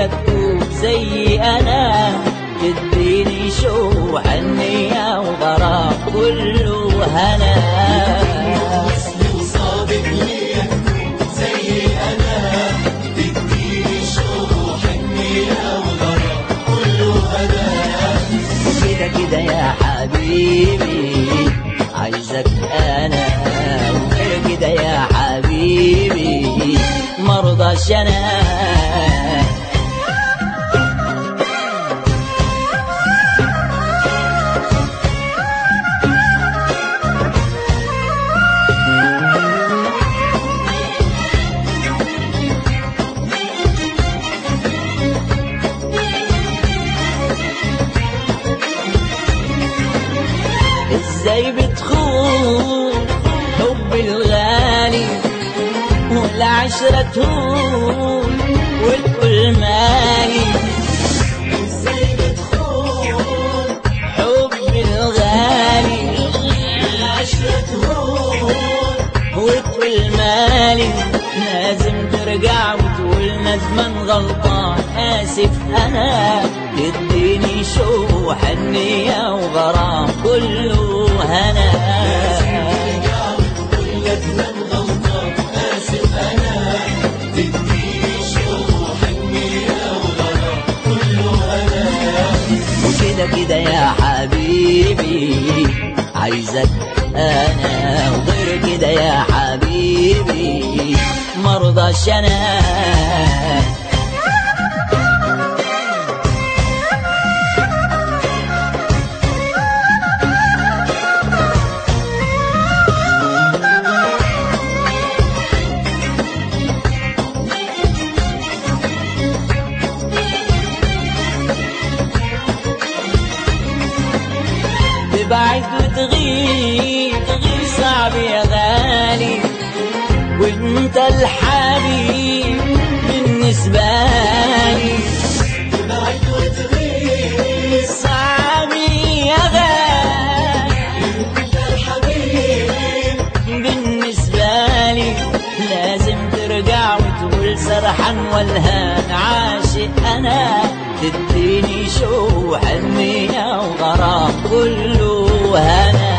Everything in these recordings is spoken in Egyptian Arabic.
حبيبي تكون زي انا تديني شو حنية وغرام كله هنا صادق ليا زي انا تديني شو حنية وغرام كله هنا كده كده يا حبيبي عايزك انا وغير كده يا حبيبي مرضاش انا ازاي بتخون حب الغالي والعشرة تهون والكل مالي ازاي بتخون حب الغالي العشرة تهون والكل مالي لازم ترجع وتقول ندمان غلطان اسف انا تديني شو حنية وغرام كله هنا وكده كده يا حبيبي عايزك انا وغير كده يا حبيبي مرضاش انا تبعد وتغيب تغيب صعب يا غالي وانت الحبيب بالنسبة لي بعد وتغيب صعب يا غالي انت الحبيب بالنسبة لي لازم ترجع وتقول سرحان والهان عاشق أنا تديني شو حنية وغرام كله هنا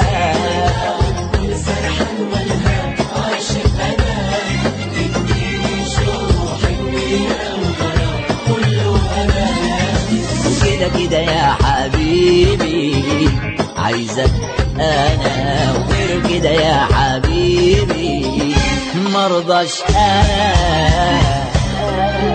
سرحان والهام عاشق انا تديني شو حنية وغرام كله انا وكده كده يا حبيبي عايزك انا وغير كده يا حبيبي مرضاش انا